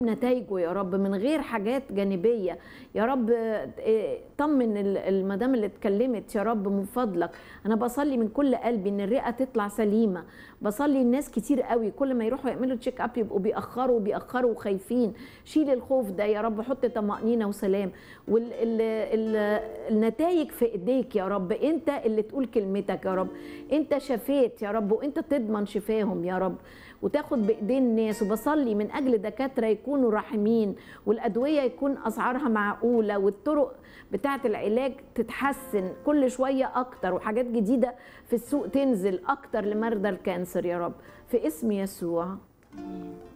نتائجه يا رب من غير حاجات جانبيه يا رب آه، طمن ال- المدام اللي اتكلمت يا رب من فضلك انا بصلي من كل قلبي ان الرئه تطلع سليمه بصلي الناس كتير قوي كل ما يروحوا يعملوا تشيك اب يبقوا بيأخروا بيأخروا وخايفين شيل الخوف ده يا رب حط طمأنينة وسلام والنتائج في ايديك يا رب انت اللي تقول كلمتك يا رب انت شفيت يا رب وانت تضمن شفاهم يا رب وتاخد بايدين الناس وبصلي من اجل دكاتره يكونوا رحمين والادويه يكون اسعارها معقوله والطرق بتاعه العلاج تتحسن كل شويه اكتر وحاجات جديده في السوق تنزل اكتر لمرضى الكانسر يا رب في اسم يسوع